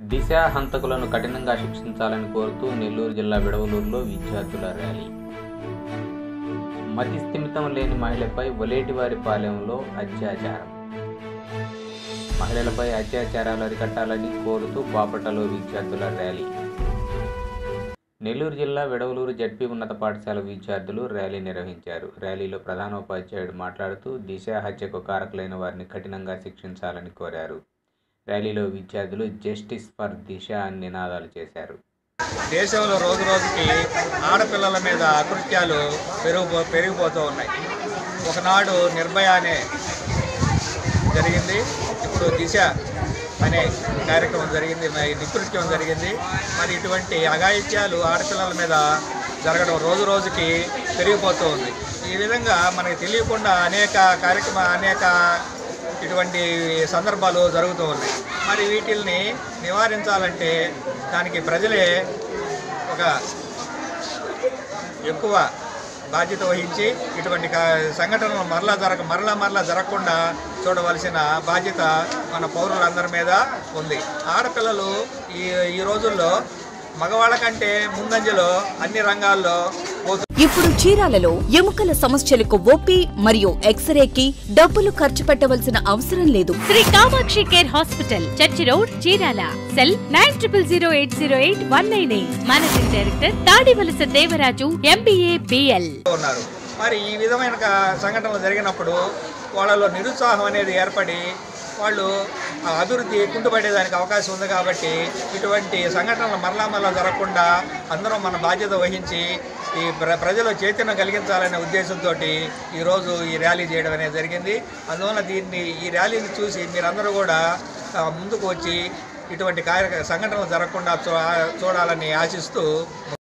దిశ హంతకులను కఠినంగా శిక్షించాలని కోరుతూ నెల్లూరు జిల్లా విడవలూరులో విద్యార్థుల ర్యాలీ మతి స్థిమితం లేని మహిళపై ఒలేటివారి పాలెంలో అత్యాచారం మహిళలపై అత్యాచారాలు అరికట్టాలని కోరుతూ బాపటలో విద్యార్థుల ర్యాలీ నెల్లూరు జిల్లా విడవలూరు జడ్పీ ఉన్నత పాఠశాల విద్యార్థులు ర్యాలీ నిర్వహించారు ర్యాలీలో ప్రధానోపాధ్యాయుడు మాట్లాడుతూ దిశ హత్యకు కారకులైన వారిని కఠినంగా శిక్షించాలని కోరారు ర్యాలీలో విద్యార్థులు జస్టిస్ ఫర్ దిశ అని నినాదాలు చేశారు దేశంలో రోజు రోజుకి ఆడపిల్లల మీద అకృత్యాలు పెరిగిపో పెరిగిపోతూ ఉన్నాయి ఒకనాడు నిర్భయ అనే జరిగింది ఇప్పుడు దిశ అనే కార్యక్రమం జరిగింది మరి నికృత్యం జరిగింది మరి ఇటువంటి అఘాయిత్యాలు ఆడపిల్లల మీద జరగడం రోజు రోజుకి పెరిగిపోతూ ఉంది ఈ విధంగా మనకి తెలియకుండా అనేక కార్యక్రమ అనేక ఇటువంటి సందర్భాలు జరుగుతూ ఉన్నాయి మరి వీటిల్ని నివారించాలంటే దానికి ప్రజలే ఒక ఎక్కువ బాధ్యత వహించి ఇటువంటి కా- సంఘటనలు మరలా జరగ మరలా మరలా జరగకుండా చూడవలసిన బాధ్యత మన పౌరులందరి మీద ఉంది ఆడపిల్లలు ఈ ఈ రోజుల్లో మగవాళ్ళ కంటే ముందంజలో అన్ని రంగాల్లో పోతు ఇప్పుడు చీరాలలో ఎముకల సమస్యలకు ఓపీ మరియు ఎక్స్రేకి డబ్బులు ఖర్చు పెట్టవలసిన అవసరం లేదు Sri Kamakshi care hospital church road Chirala cell nine triple zero eight zero eight one nine eight managing director Tadivalasa Devaraju MBA BL ఉన్నారు మరి ఈ విధమైన క- సంఘటనలు జరిగినప్పుడు వాళ్ళలో నిరుత్సాహం అనేది ఏర్పడి వాళ్ళు ఆ అభివృద్ధి కుంటుపడేదానికి అవకాశం ఉంది కాబట్టి ఇటువంటి సంఘటనలు మరలా మరలా జరగకుండా అందరం మన బాధ్యత వహించి ఈ ప్ర ప్రజలు చైతన్యం కలిగించాలనే ఉద్దేశంతో ఈరోజు ఈ ర్యాలీ చేయడం అనేది జరిగింది అందువల్ల దీన్ని ఈ ర్యాలీని చూసి మీరందరూ కూడా ఆ, ముందుకు వచ్చి ఇటువంటి కార్య సంఘటనలు జరగకుండా చూ చూడాలని ఆశిస్తూ